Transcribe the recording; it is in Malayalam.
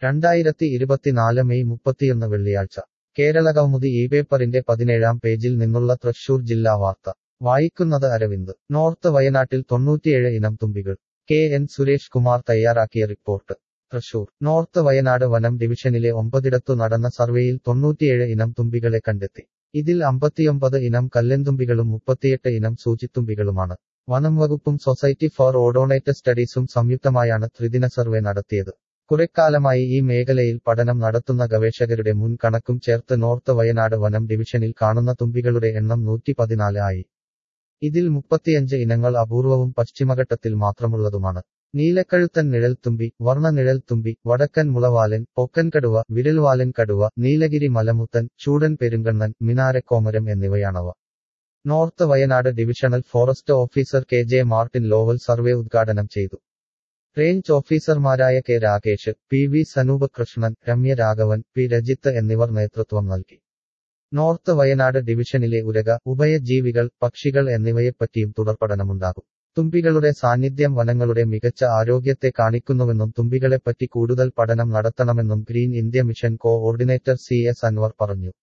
രണ്ടായിരത്തി ഇരുപത്തിനാല് മെയ് മുപ്പത്തിയൊന്ന് വെള്ളിയാഴ്ച കേരള കൗമുദി ഈ പേപ്പറിന്റെ പതിനേഴാം പേജിൽ നിന്നുള്ള തൃശൂർ ജില്ലാ വാർത്ത വായിക്കുന്നത് അരവിന്ദ് നോർത്ത് വയനാട്ടിൽ തൊണ്ണൂറ്റിയേഴ് ഇനം തുമ്പികൾ കെ എൻ സുരേഷ് കുമാർ തയ്യാറാക്കിയ റിപ്പോർട്ട് തൃശൂർ നോർത്ത് വയനാട് വനം ഡിവിഷനിലെ ഒമ്പതിടത്തു നടന്ന സർവേയിൽ തൊണ്ണൂറ്റിയേഴ് ഇനം തുമ്പികളെ കണ്ടെത്തി ഇതിൽ അമ്പത്തിയൊമ്പത് ഇനം കല്ലെന്തുമ്പികളും മുപ്പത്തിയെട്ട് ഇനം സൂചിത്തുമ്പികളുമാണ് വനം വകുപ്പും സൊസൈറ്റി ഫോർ ഓഡോണേറ്റ് സ്റ്റഡീസും സംയുക്തമായാണ് ത്രിദിന സർവേ നടത്തിയത് കുറെക്കാലമായി ഈ മേഖലയിൽ പഠനം നടത്തുന്ന ഗവേഷകരുടെ മുൻ കണക്കും ചേർത്ത് നോർത്ത് വയനാട് വനം ഡിവിഷനിൽ കാണുന്ന തുമ്പികളുടെ എണ്ണം നൂറ്റി പതിനാല് ആയി ഇതിൽ മുപ്പത്തിയഞ്ച് ഇനങ്ങൾ അപൂർവവും പശ്ചിമഘട്ടത്തിൽ മാത്രമുള്ളതുമാണ് നീലക്കഴുത്തൻ നിഴൽത്തുമ്പി വർണ്ണ നിഴൽത്തുമ്പി വടക്കൻ മുളവാലൻ പൊക്കൻകടുവ വിരൽവാലൻ കടുവ നീലഗിരി മലമുത്തൻ ചൂടൻ പെരുങ്കണ്ണൻ മിനാരക്കോമരം എന്നിവയാണവ north Wayanad divisional forest officer K J Martin Lovel survey ഉദ്ഘാടനം ചെയ്തു റേഞ്ച് ഓഫീസർമാരായ K Rakesh P V Sanoop Krishnan Ramya Raghavan P Rajith എന്നിവർ നേതൃത്വം നൽകി നോർത്ത് വയനാട് ഡിവിഷനിലെ ഉരക ഉഭയജീവികൾ പക്ഷികൾ എന്നിവയെപ്പറ്റിയും തുടർപഠനമുണ്ടാകും തുമ്പികളുടെ സാന്നിധ്യം വനങ്ങളുടെ മികച്ച ആരോഗ്യത്തെ കാണിക്കുന്നുവെന്നും തുമ്പികളെപ്പറ്റി കൂടുതൽ പഠനം നടത്തണമെന്നും green India mission coordinator C S Anwar പറഞ്ഞു